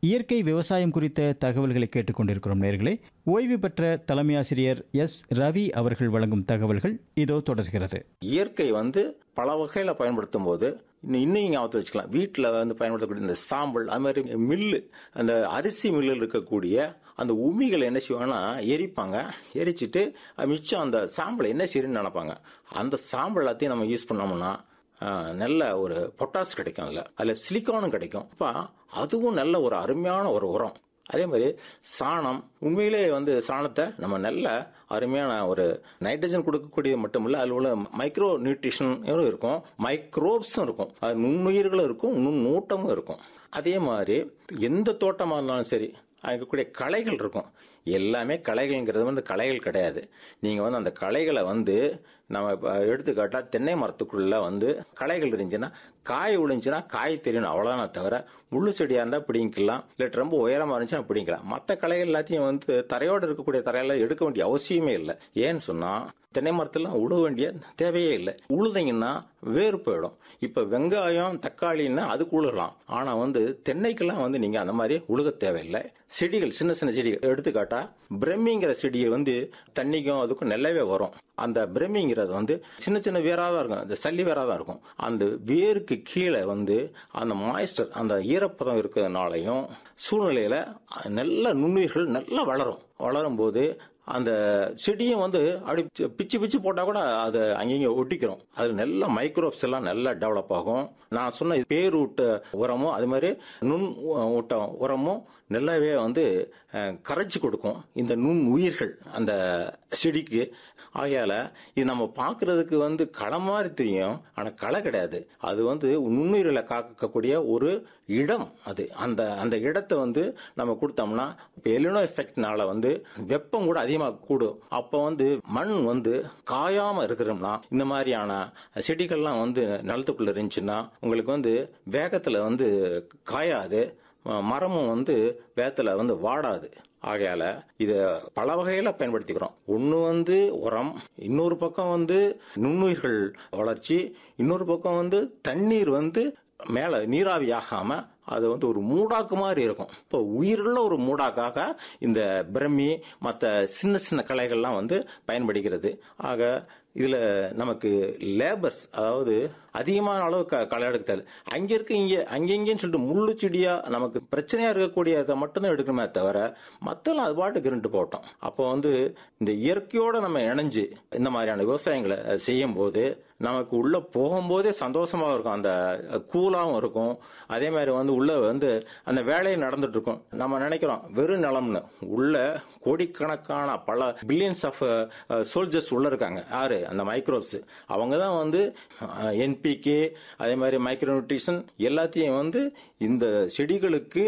இயற்கை விவசாயம் குறித்த தகவல்களை கேட்டுக்கொண்டிருக்கிறோம் நேர்களே ஓய்வு பெற்ற தலைமை ஆசிரியர் எஸ் ரவி அவர்கள் வழங்கும் தகவல்கள் இதோ தொடர்கிறது இயற்கை வந்து பல வகையில பயன்படுத்தும் போது இன்னும் இன்னும் ஞாபகத்தில் வச்சுக்கலாம் வீட்டில் வந்து பயன்படுத்தக்கூடிய இந்த சாம்பல் அது மாதிரி மில்லு அந்த அரிசி மில்லில் இருக்கக்கூடிய அந்த உமிகளை என்ன செய்வாங்கன்னா எரிப்பாங்க எரிச்சிட்டு அது மிச்சம் அந்த சாம்பலை என்ன செய்யுன்னு நினைப்பாங்க அந்த சாம்பல் எல்லாத்தையும் நம்ம யூஸ் பண்ணோம்னா ஆஹ், நல்ல ஒரு பொட்டாஸ் கிடைக்கும் அதில் அதில் சிலிக்கானும் கிடைக்கும் அப்போ அதுவும் நல்ல ஒரு அருமையான ஒரு உரம் அதே மாதிரி சாணம் உண்மையிலே வந்து சாணத்தை நம்ம நல்ல அருமையான ஒரு நைட்ரஜன் கொடுக்கக்கூடியது மட்டும் இல்ல அதில் உள்ள மைக்ரோ நியூட்ரிஷனும் இருக்கும் மைக்ரோப்ஸும் இருக்கும் அது நுண்ணுயிர்களும் இருக்கும் நுண்ணூட்டமும் இருக்கும் அதே மாதிரி எந்த தோட்டமாக இருந்தாலும் சரி அங்க இருக்கக்கூடிய களைகள் இருக்கும் எல்லாமே களைகள்ங்கிறது வந்து களைகள் கிடையாது நீங்கள் வந்து அந்த களைகளை வந்து நம்ம இப்போ எடுத்துக்காட்டா தென்னை மரத்துக்குள்ள வந்து களைகள் இருந்துச்சுன்னா காய் விழுந்துச்சுன்னா காய் தெரியணும் அவ்வளோதானே தவிர முள்ளு செடியாக இருந்தால் பிடிங்கிக்கலாம் இல்லை ரொம்ப உயரமாக இருந்துச்சுன்னா பிடிக்கலாம் மற்ற களைகள் எல்லாத்தையும் வந்து தரையோடு இருக்கக்கூடிய தரையில எடுக்க வேண்டிய அவசியமே இல்லை ஏன்னு சொன்னால் தென்னை மரத்தெல்லாம் உழுக வேண்டிய தேவையே இல்லை உழுதிங்கன்னா வேறு போயிடும் இப்போ வெங்காயம் தக்காளின்னா அதுக்கு உழுகலாம் ஆனால் வந்து தென்னைக்கெல்லாம் வந்து நீங்கள் அந்த மாதிரி உழுக தேவையில்லை செடிகள் சின்ன சின்ன செடிகள் எடுத்துக்காட்டா பிரம்மிங்கிற செடியை வந்து தண்ணிக்கும் அதுக்கும் நல்லாவே வரும் அந்த பிரம்மிங்கிறது வந்து சின்ன சின்ன வேறாக தான் இருக்கும் அந்த சல்லி வேறாக தான் இருக்கும் அந்த வேருக்கு கீழே வந்து அந்த மாய்ஸ்டர் அந்த ஈரப்பதம் இருக்கிறதுனாலையும் சூழ்நிலையில நல்ல நுண்ணுயிர்கள் நல்லா வளரும் வளரும் போது அந்த செடியும் வந்து அப்படி பி- பிச்சு பிச்சு போட்டா கூட அது அங்கங்க ஒட்டிக்கிறோம் அது நல்ல மைக்ரோப்ஸ் எல்லாம் நல்லா டெவலப் ஆகும் நான் சொன்ன பேரூட்ட உரமும் அது மாதிரி நுண் ஊட்ட உரமும் நல்லாவே வந்து அஹ், கரைச்சு கொடுக்கும் இந்த நுண் உயிர்கள் அந்த செடிக்கு ஆகையால இது நம்ம பார்க்கிறதுக்கு வந்து களை மாதிரி தெரியும் ஆனா களை கிடையாது அது வந்து நுண்ணுயிர்களை காக்கக்கூடிய ஒரு இடம் அது அந்த அந்த இடத்தை வந்து நம்ம கொடுத்தோம்னா இப்போ எலினோ எஃபெக்ட்னால வந்து வெப்பம் கூட அதிகமாக கூடும் அப்போ வந்து மண் வந்து காயாம இருக்கிறோம்னா இந்த மாதிரியான செடிகள்லாம் வந்து நிலத்துக்குள்ள இருந்துச்சுன்னா உங்களுக்கு வந்து வேகத்துல வந்து காயாது ம- மரமும் வந்து வேத்துல வந்து வாடாது ஆகையால இத பல வகையில பயன்படுத்திக்கிறோம் ஒன்னு வந்து உரம் இன்னொரு பக்கம் வந்து நுண்ணுயிர்கள் வளர்ச்சி இன்னொரு பக்கம் வந்து தண்ணீர் வந்து மேல நீராவி ஆகாம அது வந்து ஒரு மூடாக்கு மாதிரி இருக்கும் இப்போ உயிருள்ள ஒரு மூடாக்காக இந்த பிரம்மி மற்ற சின்ன சின்ன கலைகள்லாம் வந்து பயன்படுகிறது ஆக இதுல நமக்கு லேபர்ஸ் அதாவது அதிகமான அளவு க- களை எடுக்க தேவை அங்க இருக்கு இங்க அங்கங்கன்னு சொல்லிட்டு முள்ளு செடியா நமக்கு பிரச்சனையா இருக்கக்கூடியதை மட்டும்தான் எடுக்கணுமே தவிர மத்தெல்லாம் அது பாட்டுக்கு இருந்துட்டு போட்டோம் அப்போ வந்து இந்த இயற்கையோட நம்ம இணைஞ்சு இந்த மாதிரியான விவசாயங்களை செய்யும் போது நமக்கு உள்ள போகும்போதே சந்தோஷமா இருக்கும் அந்த கூலாவும் இருக்கும் அதே மாதிரி வந்து உள்ள வந்து அந்த வேலையை நடந்துட்டு இருக்கும் நம்ம நினைக்கிறோம் வெறும் நிலம்னு உள்ள கோடிக்கணக்கான பல பில்லியன்ஸ் ஆஃப் சோல்ஜர்ஸ் உள்ள இருக்காங்க யாரு அந்த மைக்ரோப்ஸ் அவங்க தான் வந்து என்பிகே அதே மாதிரி மைக்ரோ நியூட்ரிஷன் எல்லாத்தையும் வந்து இந்த செடிகளுக்கு